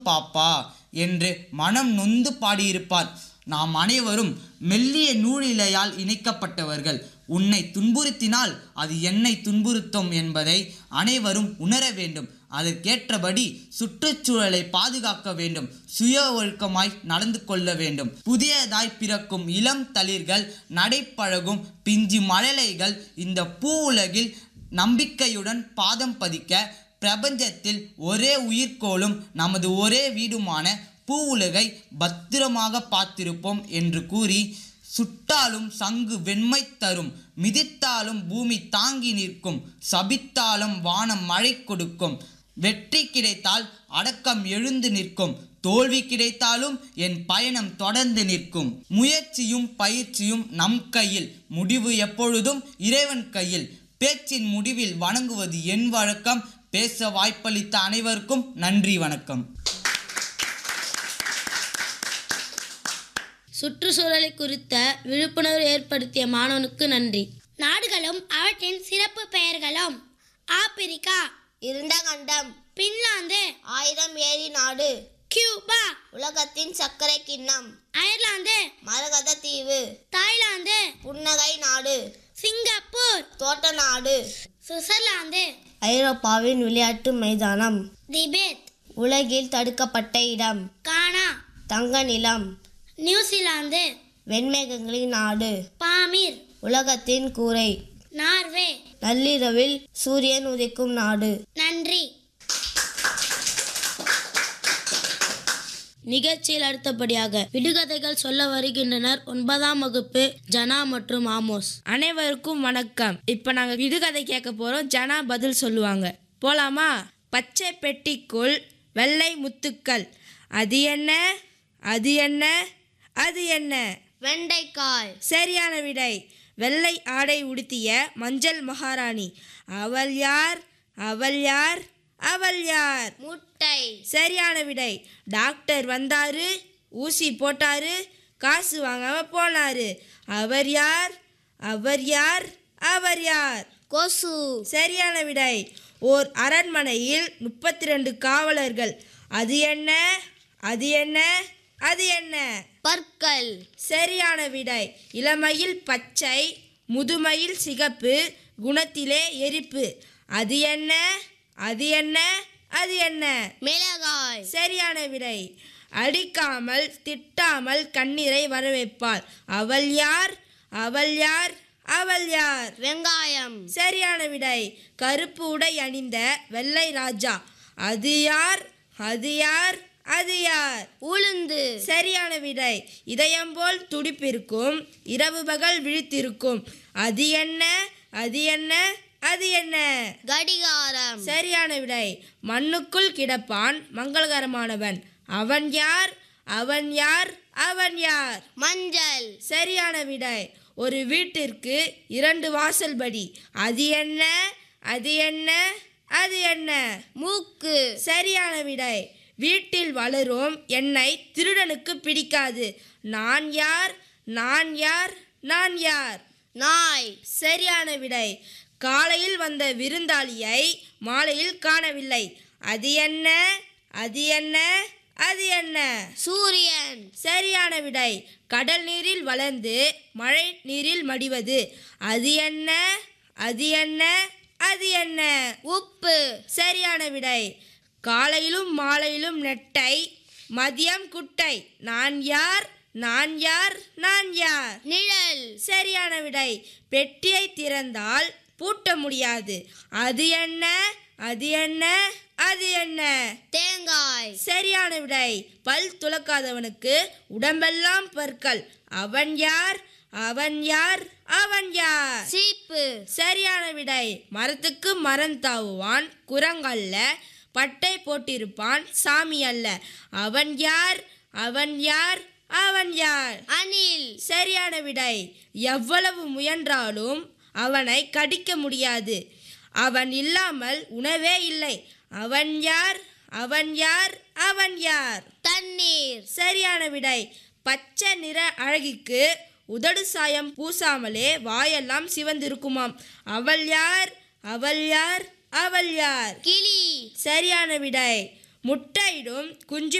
பாப்பா என்று மனம் நொந்து பாடியிருப்பார் நாம் அனைவரும் மெல்லிய நூலிழையால் இணைக்கப்பட்டவர்கள் உன்னை துன்புறுத்தினால் அது என்னை துன்புறுத்தும் என்பதை அனைவரும் உணர வேண்டும் அதற்கேற்றபடி சுற்றுச்சூழலை பாதுகாக்க வேண்டும் சுய ஒழுக்கமாய் நடந்து கொள்ள வேண்டும் புதியதாய் பிறக்கும் இளம் தளிர்கள் நடைப்பழகும் பிஞ்சு மழலைகள் இந்த பூ உலகில் நம்பிக்கையுடன் பாதம் பதிக்க பிரபஞ்சத்தில் ஒரே உயிர்க்கோளும் நமது ஒரே வீடுமான பூ உலகை பத்திரமாக பார்த்திருப்போம் என்று கூறி சுட்டாலும் சங்கு வெண்மை தரும் மிதித்தாலும் பூமி தாங்கி நிற்கும் சபித்தாலும் வானம் மழை கொடுக்கும் வெற்றி கிடைத்தால் அடக்கம் எழுந்து நிற்கும் தோல்வி கிடைத்தாலும் என் பயணம் தொடர்ந்து நிற்கும் முயற்சியும் பயிற்சியும் நம் கையில் முடிவு எப்பொழுதும் இறைவன் கையில் பேச்சின் முடிவில் வணங்குவது என் வழக்கம் பேச வாய்ப்பளித்த அனைவருக்கும் நன்றி வணக்கம் சுற்றுச்சூழலை குறித்த விழிப்புணர்வு ஏற்படுத்திய மாணவனுக்கு நன்றி நாடுகளும் அவற்றின் சிறப்பு பெயர்களும் ஆப்பிரிக்கா இருண்ட கண்டம் பின்லாந்து ஆயிரம் ஏரி நாடு கியூபா உலகத்தின் சர்க்கரை கிண்ணம் அயர்லாந்து மரகத தீவு தாய்லாந்து புன்னகை நாடு சிங்கப்பூர் தோட்ட நாடு சுவிட்சர்லாந்து ஐரோப்பாவின் விளையாட்டு மைதானம் திபெத் உலகில் தடுக்கப்பட்ட இடம் கானா தங்க நிலம் நியூசிலாந்து வெண்மேகங்களின் நாடு பாமீர் உலகத்தின் கூரை நார்வே நள்ளிரவில் சூரியன் உதிக்கும் நாடு நன்றி நிகழ்ச்சியில் அடுத்தபடியாக விடுகதைகள் சொல்ல வருகின்றனர் ஒன்பதாம் வகுப்பு ஜனா மற்றும் ஆமோஸ் அனைவருக்கும் வணக்கம் இப்போ நாங்கள் விடுகதை கேட்க போகிறோம் ஜனா பதில் சொல்லுவாங்க போலாமா பச்சை பெட்டிக்குள் வெள்ளை முத்துக்கள் அது என்ன அது என்ன அது என்ன வெண்டைக்காய் சரியான விடை வெள்ளை ஆடை உடுத்திய மஞ்சள் மகாராணி அவள் யார் அவள் யார் அவள் யார் முட்டை சரியான விடை டாக்டர் வந்தாரு ஊசி போட்டாரு காசு வாங்காம போனாரு அவர் யார் அவர் யார் அவர் யார் கொசு சரியான விடை ஓர் அரண்மனையில் முப்பத்தி ரெண்டு காவலர்கள் அது என்ன அது என்ன அது என்ன பற்கள் சரியான விடை இளமையில் பச்சை முதுமையில் சிகப்பு குணத்திலே எரிப்பு அது என்ன அது என்ன அது என்ன மிளகாய் சரியான விடை அடிக்காமல் திட்டாமல் கண்ணீரை வரவைப்பாள் அவள் யார் அவள் யார் அவள் யார் வெங்காயம் சரியான விடை கருப்பு உடை அணிந்த வெள்ளை ராஜா அது யார் அது யார் அது யார் உளுந்து சரியான விடை இதயம் போல் துடிப்பிருக்கும் இரவு பகல் விழித்திருக்கும் அது என்ன அது என்ன அது என்ன கடிகாரம் சரியான விடை மண்ணுக்குள் கிடப்பான் மங்களகரமானவன் அவன் யார் அவன் யார் அவன் யார் மஞ்சள் சரியான விடை ஒரு வீட்டிற்கு இரண்டு வாசல்படி அது என்ன அது என்ன அது என்ன மூக்கு சரியான விடை வீட்டில் வளரும் என்னை திருடனுக்கு பிடிக்காது நான் யார் நான் யார் நான் யார் நாய் சரியான விடை காலையில் வந்த விருந்தாளியை மாலையில் காணவில்லை அது என்ன அது என்ன அது என்ன சூரியன் சரியான விடை கடல் நீரில் வளர்ந்து மழை நீரில் மடிவது அது என்ன அது என்ன அது என்ன உப்பு சரியான விடை காலையிலும் மாலையிலும் நெட்டை மதியம் குட்டை நான் யார் நான் யார் நான் யார் நிழல் சரியான விடை பெட்டியை திறந்தால் பூட்ட முடியாது அது என்ன அது என்ன அது என்ன தேங்காய் சரியான விடை பல் துலக்காதவனுக்கு உடம்பெல்லாம் பற்கள் அவன் யார் அவன் யார் அவன் யார் சீப்பு சரியான விடை மரத்துக்கு மரம் தாவுவான் குரங்கல்ல பட்டை போட்டிருப்பான் சாமி அல்ல அவன் யார் அவன் யார் அவன் யார் அணில் சரியான விடை எவ்வளவு முயன்றாலும் அவனை கடிக்க முடியாது அவன் இல்லாமல் உணவே இல்லை அவன் யார் அவன் யார் அவன் யார் தண்ணீர் சரியான விடை பச்சை நிற அழகிக்கு உதடு சாயம் பூசாமலே வாயெல்லாம் சிவந்திருக்குமாம் அவள் யார் அவள் யார் அவள் யார் கிளி சரியான விடை முட்டையிடும் குஞ்சு